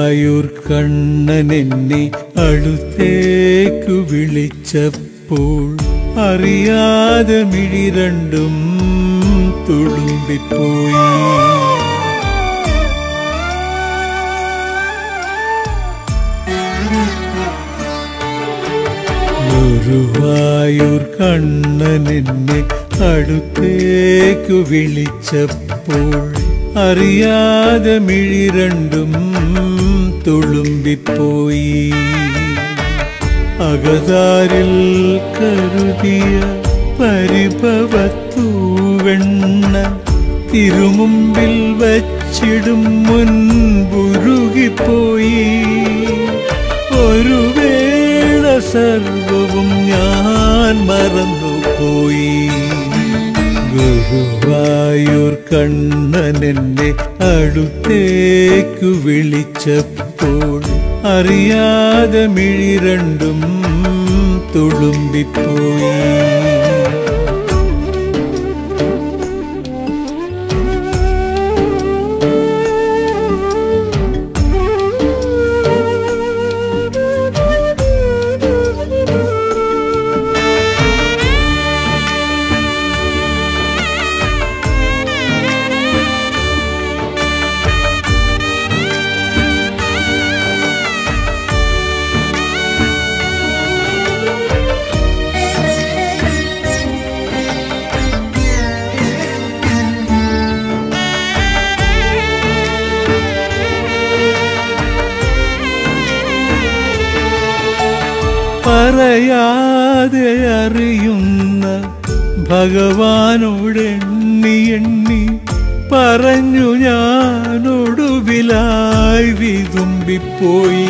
ഗുരുവായൂർ കണ്ണൻ എന്നെ അടുത്തേക്കു വിളിച്ചപ്പോൾ അറിയാതെ മിഴി രണ്ടും തുളുമ്പിപ്പോയി ഗുരുവായൂർ കണ്ണൻ എന്നെ അടുത്തേക്കു വിളിച്ചപ്പോൾ അറിയാതെ മിഴി രണ്ടും തുളുമ്പിപ്പോയി അകതാരിൽ കരുതിയ പരിഭവത്തൂവെണ്ണ തിരുമുമ്പിൽ വച്ചിടും മുൻപുരുകിപ്പോയി ഒരു വേള സർവവും ഞാൻ മറന്നുപോയി ഗുരുവായൂർ കണ്ണൻ എന്നെ അടുത്തേക്കു വിളിച്ചപ്പോൾ അറിയാതെ മിഴി രണ്ടും തുളുമ്പിപ്പോയി പറയാതെ അറിയുന്ന ഭഗവാനോട് എണ്ണി എണ്ണി പറഞ്ഞു ഞാനൊടുവിലായി വിതുമ്പിപ്പോയി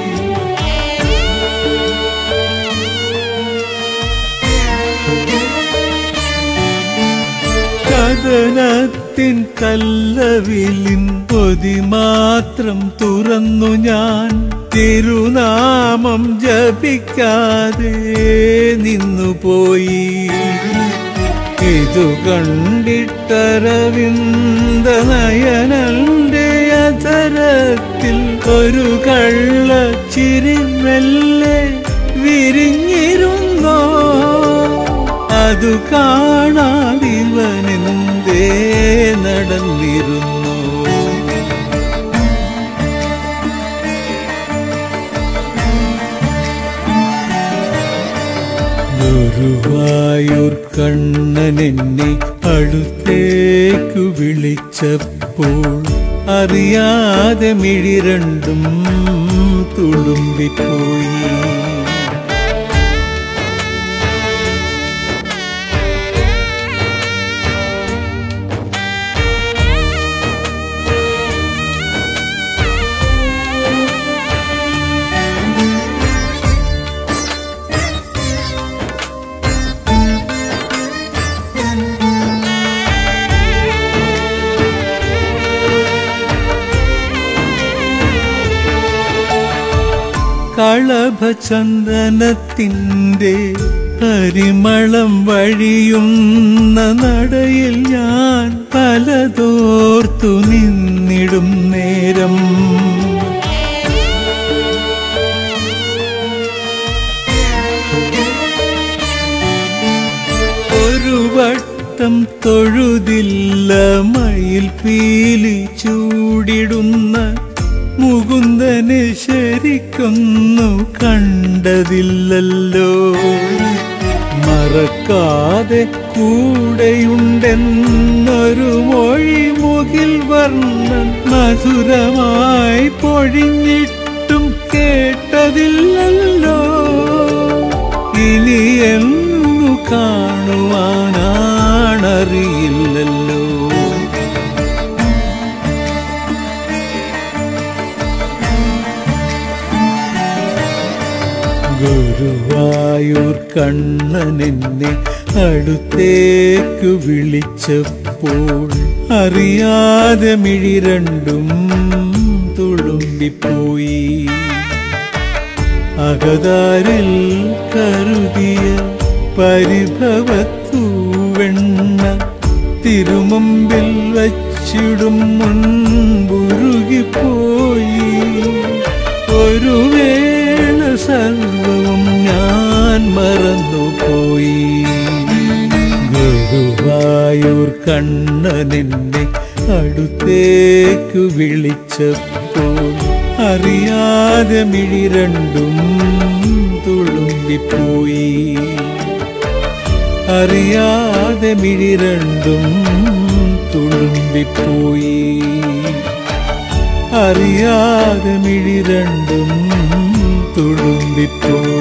കഥനത്തിൻ കല്ലവിലിൻ പൊതി മാത്രം തുറന്നു ഞാൻ തിരുനാമം ജപിക്കാതെ നിന്നുപോയി ഇതു കണ്ടിട്ടരവിന്ദ നയനന്റെ അധരത്തിൽ ഒരു കള്ള ചിരി മെല്ലെ വിരിഞ്ഞിരുന്നോ അതു കാണാതിവനെന്തേ നടന്നിരുന്നു ഗുരുവായൂർ കണ്ണൻ എന്നെ അടുത്തേക്കു വിളിച്ചപ്പോൾ അറിയാതെ മിഴി രണ്ടും തുളുമ്പിപ്പോയി കളഭചന്ദനത്തിൻ്റെ പരിമളം വഴിയുന്ന നടയിൽ ഞാൻ പലതോർത്തു നിന്നിടും നേരം ഒരു വട്ടം തൊഴുതില്ല മയിൽ പീലി ചൂടിടുന്ന മുകുന്ദനെ ശരിക്കൊന്നു കണ്ടതില്ലല്ലോ മറക്കാതെ കൂടെയുണ്ടെന്നൊരു മൊഴി മുകിൽ വർണ്ണൻ മധുരമായി പൊഴിഞ്ഞിട്ടും കേട്ടതില്ലല്ലോ ഇനി എന്നു കാണുവാനാണറിയില്ലല്ലോ ഗുരുവായൂർ കണ്ണൻ എന്നെ അടുത്തേക്കു വിളിച്ചപ്പോൾ അറിയാതെ മിഴി രണ്ടും തുളുമ്പിപ്പോയി അകതാരിൽ കരുതിയ പരിഭവത്തൂവെണ്ണ തിരുമുമ്പിൽ വച്ചിടും മുൻപുരുകി നൽകിപ്പോയി ഒരു വേള സർവവും ഞാൻ മറന്നുപോയി ഗുരുവായൂർ കണ്ണനെന്നെ അടുത്തേക്കു വിളിച്ചപ്പോൾ അറിയാതെ മിഴി രണ്ടും തുളുമ്പിപ്പോയി അറിയാതെ മിഴി രണ്ടും തുളുമ്പിപ്പോയി അറിയാതെ മിഴി രണ്ടും തുളുമ്പിപ്പോയി